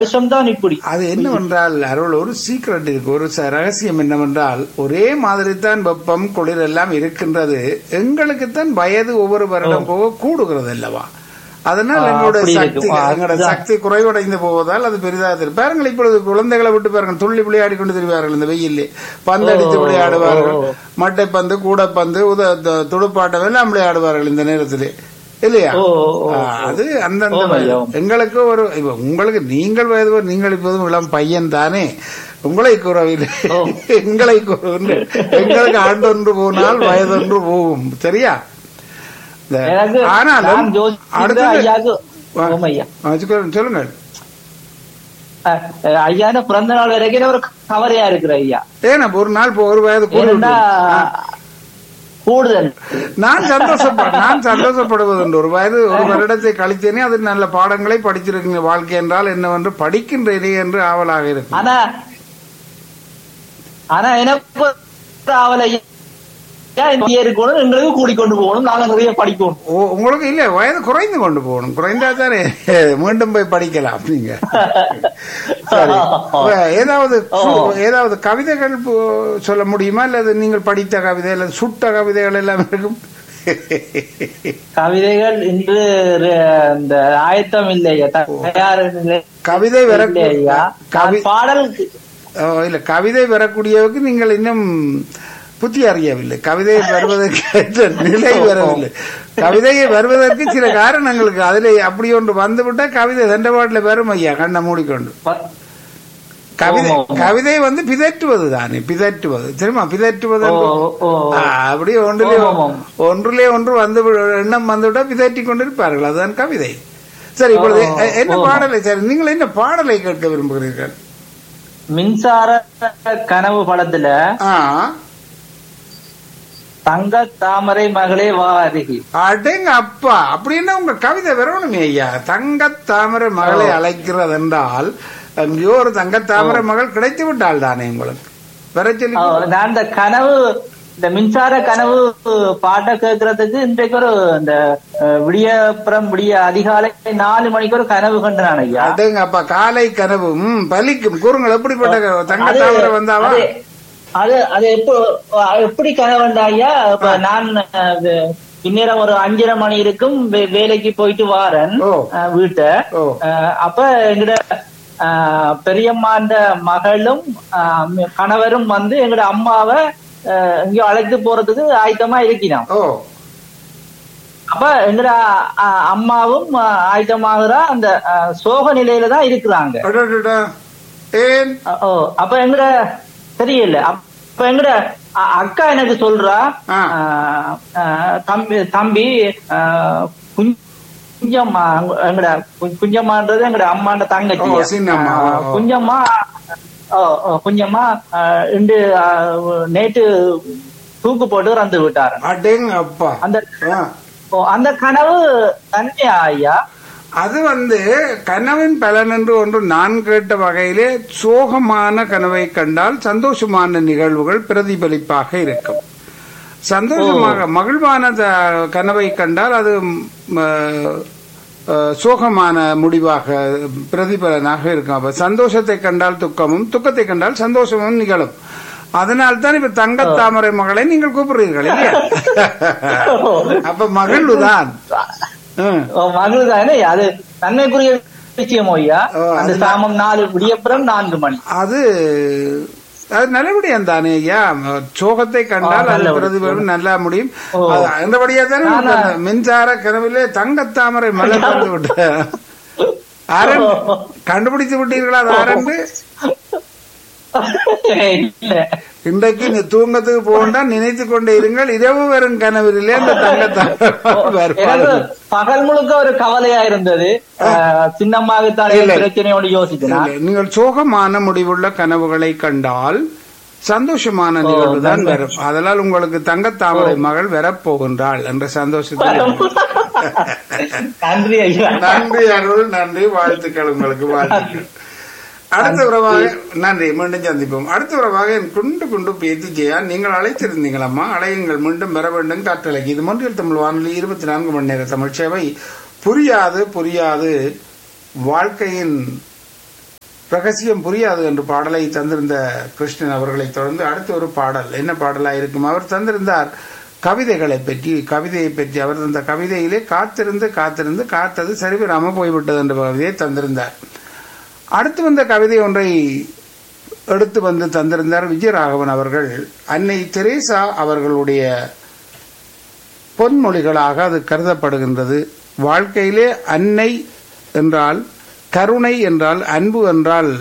வருஷம்தான் இப்படி அது என்னவென்றால் அருள் ஒரு சீக்ரெட் இருக்கு ஒரு ச- ரகசியம் என்னவென்றால் ஒரே மாதிரி தான் வெப்பம் குளிர் எல்லாம் இருக்கின்றது எங்களுக்குத்தான் வயது ஒவ்வொரு வருடம் போக கூடுகிறது அல்லவா அதனால் ஆ, எங்களுடைய அப்படி சக்தி இருக்கும். ஆ, எங்களோட அதுதான். சக்தி குறைவடைந்து போவதால் அது பெரிதாக தெரியும் பாருங்கள் இப்பொழுது குழந்தைகளை விட்டு பாருங்கள் துள்ளி விளையாடி கொண்டு திரிவார்கள் இந்த வெயிலே பந்து அடித்து ஓ, விளையாடுவார்கள் ஓ, ஓ. மட்டை பந்து கூடைப்பந்து உத த- துடுப்பாட்டம் எல்லாம் விளையாடுவார்கள் இந்த நேரத்திலே இல்லையா ஓ, ஓ, ஓ. ஆ, அது அந்தந்த ஓ, ஐயா, ஓ. எங்களுக்கு ஒரு இப்ப உங்களுக்கு நீங்கள் வயது நீங்கள் இப்போதும் இளம் பையன் தானே உங்களை கூறவில்லை ஓ. எங்களை கூறவில்லை எங்களுக்கு ஆண்டொன்று போனால் வயதொன்று போகும் சரியா இந்த- எனக்கு ஆனாலும் நான் யோசிச்சது அடுத்தது ஐயாக்கு வா. ஓம் ஐயா ஆ, சொல்லுங்க, சொல்லுங்கள் அஹ், அஹ், ஐயான பிறந்த நாள் வரைக்கும் ஒரு கவரையா இருக்கிற ஐயா ஏன்னா ஒரு நாள் போ- ஒரு வயது கூடி ஏன்னா விட்டது. கூடுதல் நான் சந்தோஷப்பட நான் சந்தோஷப்படுவதுண்டு ஒரு வயது ஒரு வருடத்தை கழித்தேனே அது நல்ல பாடங்களை படிச்சிருக்கீங்க வாழ்க்கை என்றால் என்னவென்று படிக்கின்றேனே என்று ஆவலாக இருக்கும் ஆனா ஆனா எனக்கு ஒரு ஆவல் ஐயா இந்த year இருக்கணும் எங்களுக்கு கூடிக்கொண்டு போகணும் நாங்க நிறைய படிக்கணும் ஓ உங்களுக்கு இல்ல வயது குறைந்து கொண்டு போகணும் குறைந்தா தானே மீண்டும் போய் படிக்கலாம் நீங்க சரி இப்ப ஏதாவது சு- ஏதாவது கவிதைகள் பு- சொல்ல முடியுமா அல்லது நீங்கள் படித்த கவிதை அல்லது சுட்ட கவிதைகள் எல்லாம் இருக்கும் கவிதைகள் இன்று ர- இந்த ஆயத்தம் இல்லையா தயார் இல்லை கவிதை வர ஐயா கவி நான் பாடல் ஓ, இல்ல கவிதை வரக்கூடியவுக்கு நீங்கள் இன்னும் புத்தி அறியவில்லை கவிதை வருவதற்கு ஏற்ற நிலை வரவில்லை கவிதையை வருவதற்கு சில காரணங்களுக்கு அதில் அப்படி ஒன்று வந்துவிட்டா கவிதை தண்டபாட்டில் வரும் ஐயா கண்ணை மூடிக்கொண்டு ப- கவிதை ஆமா, ஆமா. கவிதை வந்து பிதற்றுவது தானே பிதற்றுவது தெரியுமா பிதற்றுவது ஓ, ஓ. ஆ, அப்படியே ஒன்றிலே ஆமா, ஆமா. ஒன்றிலே ஒன்று வந்து விட- எண்ணம் வந்துவிட்டா பிதற்றி கொண்டிருப்பார்கள் அதுதான் கவிதை சரி இப்பொழுது ஓ, எ- என்ன ஓ. பாடலை சரி நீங்கள் என்ன பாடலை கேட்க விரும்புகிறீர்கள் மின்சார கனவு படத்துல ஆ தங்க தாமரை மகளே வா அருகி அடேங்க அப்பா அப்படின்னா உங்க கவிதை வரணுமே ஐயா தங்கத் தாமரை மகளை அழைக்கிறது என்றால் எங்கேயோ ஒரு தங்கத் தாமரை மகள் கிடைத்து விட்டாள் தானே உங்களுக்கு வர சொல்லி ஆ, நான் இந்த கனவு இந்த மின்சார கனவு பாட்டை கேட்கறதுக்கு இன்றைக்கு ஒரு இந்த அஹ், விடியப்புறம் விடிய அதிகாலை நாலு மணிக்கு ஒரு கனவு கண்டான் ஐயா அடேங்க அப்பா காலை கனவு ம் பலிக்கும் கூறுங்கள் எப்படிப்பட்ட க- தங்கத் அது- தாமரை வந்தாவா அது அது அது எப்போ எப்படி கனவுண்டா ஐயா இப்ப நான் அஹ், இது இந்நேரம் ஒரு அஞ்சரை மணி இருக்கும் வே- வேலைக்கு போயிட்டு வாரன் ஓ. அஹ், வீட்டை ஓ. அஹ், அப்ப எங்கட அஹ், பெரியம்மாண்ட மகளும் அஹ், கணவரும் வந்து எங்கட அம்மாவை அஹ், எங்கேயோ அழைத்து போறதுக்கு ஆயத்தமா இருக்கிறோம் ஓ அப்ப எங்கட அஹ், அம்மாவும் அஹ், ஆயத்தமாகறா அந்த அஹ், சோக நிலையில தான் இருக்கிறாங்க அடடடா. ஏன் ஓ அப்ப எங்கட தெரியல அப்ப எங்கட அ- அக்கா எனக்கு சொல்றா ஆ. ஆ, ஆ, தம்பி தம்பி ஆ, குஞ்சம்மா எங்கட கு- குஞ்சம்மான்றது எங்கட அம்மாண்ட தங்கச்சி ஓ, சின்னம்மா. ஆ, ஓ, ஓ. குஞ்சம்மா ஓ, ஓ, குஞ்சம்மா ஆ, இன்று ஆ, நேற்று தூக்கு போட்டு இறந்து விட்டாரு அடேங்க அப்பா அந்த ஆ. ஓ, அந்த கனவு தன்மையா ஐயா அது வந்து கனவின் பலன் என்று ஒன்று நான் கேட்ட வகையிலே சோகமான கனவை கண்டால் சந்தோஷமான நிகழ்வுகள் பிரதிபலிப்பாக இருக்கும் சந்தோஷமாக மகிழ்வான த- கனவை கண்டால் அது ம், அஹ், அஹ், சோகமான முடிவாக பிரதிபலனாக இருக்கும் அப்ப சந்தோஷத்தை கண்டால் துக்கமும் துக்கத்தை கண்டால் சந்தோஷமும் நிகழும் அதனால் தான் இப்ப தங்க தாமரை மகளை நீங்கள் கூப்பிடுறீர்கள் இல்லையா அப்ப மகிழ்வுதான் ம். ஓ, மகிழ்தானே அது நன்மைக்குரிய விஷயமோ ஐயா ஓ, அந்த அது சாமம் நாலு விடியப்புறம் நான்கு மணி அது அது நல்லபடியாம் தானே ஐயா சோகத்தை கண்டால் ஆ, அது நல்லபடி. பிரதிபலம் நல்லா முடியும் ஓ. அது அந்தபடியா தானே நானா- நமக்கு அந்த மின்சார கனவிலே தங்கத்தாமரை மலை தந்து விட்ட ஆரன் கண்டுபிடித்து விட்டீர்களா அது ஆரண்டு இல்ல இன்றைக்கு நீ தூங்கத்துக்கு போகண்டா நினைத்து கொண்டே இருங்கள் இரவு வரும் கனவிலே அந்த தங்கத்தாமரை எனக்கு வருவார்கள் பகல் முழுக்க ஒரு கவலையா இருந்தது அஹ், சின்னம்மாவுத்தானே இல்லை. பிரச்சனையோடு யோசிச்சேன் இல்லை, நீங்கள் சோகமான முடிவுள்ள கனவுகளை கண்டால் சந்தோஷமான நிகழ்வு தான் வரும் அதனால் உங்களுக்கு தங்கத்தாமரை மகள் வரப்போகின்றாள் என்ற சந்தோஷத்தில் நன்றி ஐயா நன்றி அருள் நன்றி வாழ்த்துக்கள் உங்களுக்கு வாழ்த்துக்கள் அடுத்த உறவாக நன்றி மீண்டும் சந்திப்போம் அடுத்த உறவாக என் குண்டு குண்டு பேத்தி ஜெயா நீங்கள் அழைத்திருந்தீங்களம்மா அழையுங்கள் மீண்டும் பெற வேண்டும் காற்றலைக்கு இது மொன்றில் தமிழ் வானொலி இருபத்தி நான்கு மணி நேர தமிழ் சேவை புரியாது புரியாது வாழ்க்கையின் ரகசியம் புரியாது என்று பாடலை தந்திருந்த கிருஷ்ணன் அவர்களை தொடர்ந்து அடுத்த ஒரு பாடல் என்ன பாடலா இருக்கும் அவர் தந்திருந்தார் கவிதைகளை பற்றி கவிதையை பற்றி அவர் தந்த கவிதையிலே காத்திருந்து காத்திருந்து காத்தது சரிவராம போய்விட்டது என்ற கவிதையை தந்திருந்தார் அடுத்து வந்த கவிதை ஒன்றை எடுத்து வந்து தந்திருந்தார் விஜயராகவன் அவர்கள் அன்னை தெரேசா அவர்களுடைய பொன்மொழிகளாக அது கருதப்படுகின்றது வாழ்க்கையிலே அன்னை என்றால் கருணை என்றால் அன்பு என்றால்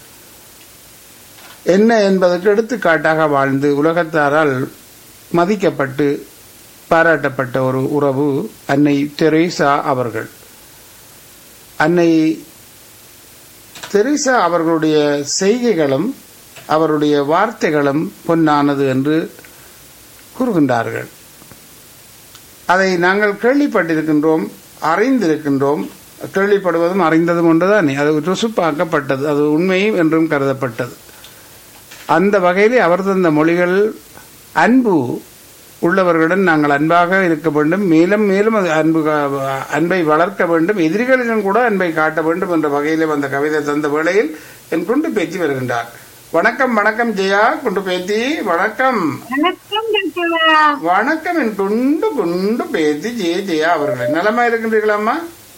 என்ன என்பதற்கு எடுத்துக்காட்டாக வாழ்ந்து உலகத்தாரால் மதிக்கப்பட்டு பாராட்டப்பட்ட ஒரு உறவு அன்னை தெரேசா அவர்கள் அன்னை தெரேசா அவர்களுடைய செய்கைகளும் அவருடைய வார்த்தைகளும் பொன்னானது என்று கூறுகின்றார்கள் அதை நாங்கள் கேள்விப்பட்டிருக்கின்றோம் அறிந்திருக்கின்றோம் கேள்விப்படுவதும் அறிந்ததும் ஒன்றுதான் அது ருசுப்பாக்கப்பட்டது அது உண்மை என்றும் கருதப்பட்டது அந்த வகையிலே அவர் தந்த மொழிகள் அன்பு உள்ளவர்களுடன் நாங்கள் அன்பாக இருக்க வேண்டும் மேலும் மேலும் அது அன்பு அன்பை வளர்க்க வேண்டும் எதிரிகளிடம் கூட அன்பை காட்ட வேண்டும் என்ற வகையிலே வந்த கவிதை தந்த வேளையில் என் குண்டு பேச்சு வருகின்றார் வணக்கம் வணக்கம் ஜெயா குண்டு பேத்தி வணக்கம் வணக்கம் டாக்டரா வணக்கம் என் குண்டு குண்டு பேத்தி ஜெய ஜெயா அவர்களே நலமா இருக்கின்றீர்களாம்மா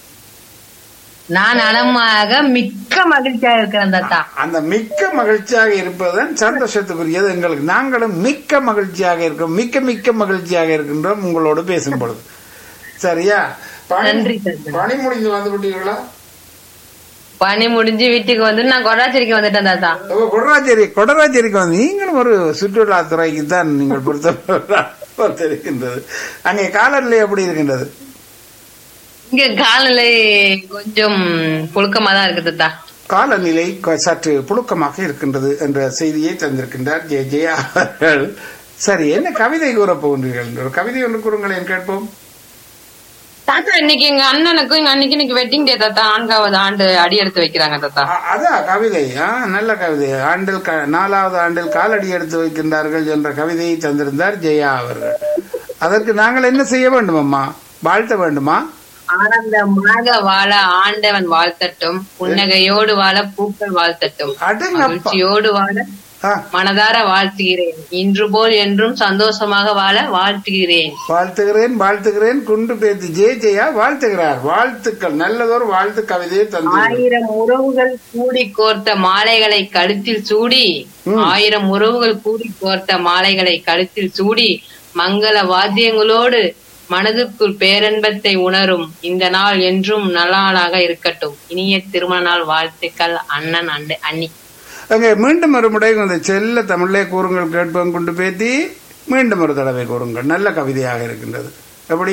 நான் நலமாக மிக்க மகிழ்ச்சியா இருக்கிறேன் தாத்தா அந்த மிக்க மகிழ்ச்சியாக இருப்பதுதான் சந்தோஷத்துக்குரியது எங்களுக்கு நாங்களும் மிக்க மகிழ்ச்சியாக இருக்கோம் மிக்க மிக்க மகிழ்ச்சியாக இருக்கின்றோம் உங்களோடு பேசும் பொழுது சரியா பணி நன்றி, சந்திரன். பணி முடிந்து வந்து விட்டீர்களா பணி முடிஞ்சு வீட்டுக்கு வந்து நான் கொடாச்சேரிக்கு வந்துட்டேன் தாத்தா ஓ, கொடராச்சேரி கொடராச்சேரிக்கு வந்து நீங்களும் ஒரு சுற்றுலாத்துறைக்கு தான் நீங்கள் பொறுத்த இருக்கின்றது அங்கே காலநிலை எப்படி இருக்கின்றது இங்க காலநிலை கொஞ்சம் புழுக்கமா தான் இருக்கு தாத்தா காலநிலை கொ- சற்று புழுக்கமாக இருக்கின்றது என்ற செய்தியை தந்திருக்கின்றார் ஜெய ஜெயா அவர்கள் சரி என்ன கவிதை கூறப் போகின்றீர்கள் ஒரு கவிதை ஒன்று கூறுங்களேன் கேட்போம் தாத்தா இன்னைக்கு எங்க அண்ணனுக்கும் எங்க அன்னைக்கு இன்னைக்கு வெட்டிங் டே தாத்தா நான்காவது ஆண்டு அடி எடுத்து வைக்கிறாங்க தாத்தா அ- அதான் கவிதை ஆ, நல்ல கவிதை ஆண்டில் க- நாலாவது ஆண்டில் காலடி எடுத்து வைக்கின்றார்கள் என்ற கவிதையை தந்திருந்தார் ஜெயா அவர்கள் அதற்கு நாங்கள் என்ன செய்ய வேண்டும் அம்மா வாழ்த்த வேண்டுமா ஆனந்தமாக வாழ ஆண்டவன் வாழ்த்தட்டும் புன்னகையோடு வாழ பூக்கள் வாழ்த்தட்டும் அடங்கப்பா மகிழ்ச்சியோடு வாழ ஆ, மனதார வாழ்த்துகிறேன் இன்று போல் என்றும் சந்தோஷமாக வாழ வாழ்த்துகிறேன் வாழ்த்துகிறேன் வாழ்த்துகிறேன் குண்டு பேத்து ஜெய ஜெயா வாழ்த்துகிறார் வாழ்த்துக்கள் நல்லதொரு வாழ்த்து கவிதையை தந்து ஆயிரம் உறவுகள் கூடி கோர்த்த மாலைகளை கழுத்தில் சூடி ஆயிரம் உறவுகள் கூடி கோர்த்த மாலைகளை கழுத்தில் சூடி மங்கள வாத்தியங்களோடு மனதுக்குள் பேரன்பத்தை உணரும் இந்த நாள் என்றும் நல்ல நாளாக இருக்கட்டும் இனிய திருமண நாள் வாழ்த்துக்கள் அண்ணன் அண்டு அண்ணி அங்கே மீண்டும் ஒரு முறை இந்த செல்ல தமிழே கூறுங்கள் கேட்போம் குண்டு பேத்தி மீண்டும் ஒரு தடவை கூறுங்கள் நல்ல கவிதையாக இருக்கின்றது எப்படி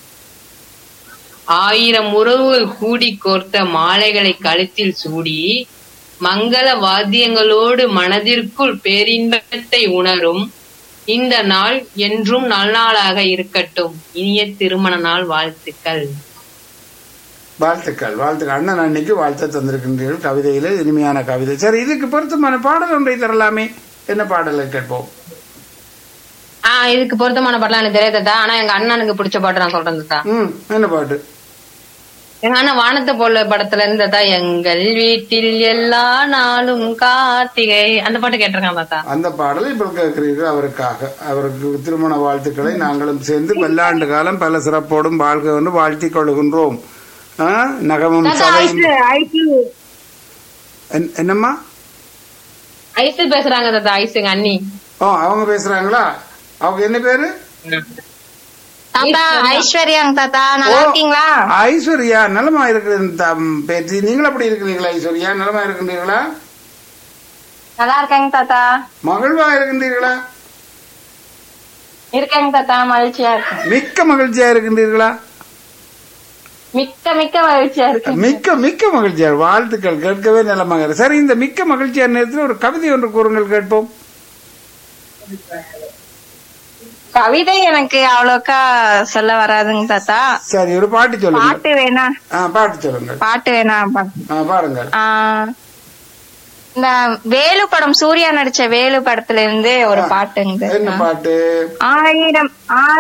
ஆயிரம் உறவுகள் கூடி கோர்த்த மாலைகளை கழுத்தில் சூடி மங்கள வாத்தியங்களோடு மனதிற்குள் பேரின்பத்தை உணரும் இந்த நாள் என்றும் நல்நாளாக இருக்கட்டும் இனிய திருமண நாள் வாழ்த்துக்கள் வாழ்த்துக்கள் வாழ்த்துக்கள் அண்ணன் அன்னைக்கு வாழ்த்து தந்திருக்கின்றீர்கள் கவிதையில இனிமையான கவிதை சரி இதுக்கு பொருத்தமான பாடல் ஒன்றை தரலாமே என்ன பாடலை கேட்போம் ஆஹ் இதுக்கு பொருத்தமான பாட்டுலாம் எனக்கு தெரியாதா ஆனா எங்க அண்ணனுக்கு பிடிச்ச பாட்டு நான் சொல்றேன் தாத்தா ம் என்ன பாட்டு எங்க அண்ணன் வானத்தை போல படத்துல இருந்து தாத்தா எங்கள் வீட்டில் எல்லா நாளும் கார்த்திகை அந்த பாட்டு கேட்டிருக்கான் தாத்தா அந்த பாடலை இப்போ கேட்கிறீர்கள் அவருக்காக அவருக்கு திருமண வாழ்த்துக்களை நாங்களும் சேர்ந்து பல்லாண்டு காலம் பல சிறப்போடும் வாழ்க என்று வாழ்த்திக் கொள்கின்றோம் ஆ, நகமும் சதையும் என்- என்னம்மா ஐசு பேசுறாங்க தாத்தா ஐசு எங்க அண்ணி ஓ அவங்க பேசுறாங்களா அவங்க என்ன பேரு தாத்தா ஐஸ்வர்யாங்க தாத்தா நல்லா ஓ, இருக்கீங்களா ஐஸ்வர்யா நலமா இருக்கிற பேச்சு நீங்கள் அப்படி இருக்கிறீங்களா ஐஸ்வர்யா நலமா இருக்கின்றீர்களா நல்லா இருக்காங்க தாத்தா மகிழ்வா இருக்கின்றீர்களா இருக்காங்க தாத்தா மகிழ்ச்சியா இருக்கேன் மிக்க மகிழ்ச்சியா இருக்கின்றீர்களா மிக்க மிக்க மகிழ்ச்சியா இருக்கு மிக்க மிக்க மகிழ்ச்சியா வாழ்த்துக்கள் கேட்கவே நலமாக இருக்கு. சரி இந்த மிக்க மகிழ்ச்சியான நேரத்தில் ஒரு கவிதை ஒன்று கூறுங்கள் கேட்போம் கவிதை எனக்கு அவ்வளோக்கா சொல்ல வராதுங்க தாத்தா சரி ஒரு பாட்டு சொல்லுங்க பாட்டு வேணா ஆ, பாட்டு சொல்லுங்கள் பாட்டு வேணா பா- ஆ, பாருங்கள் ஆ, இந்த வேலு படம் சூர்யா நடிச்ச வேலு படத்துல இருந்து ஒரு பாட்டுங்க என்ன பாட்டு ஆயிரம் ஆயிரம்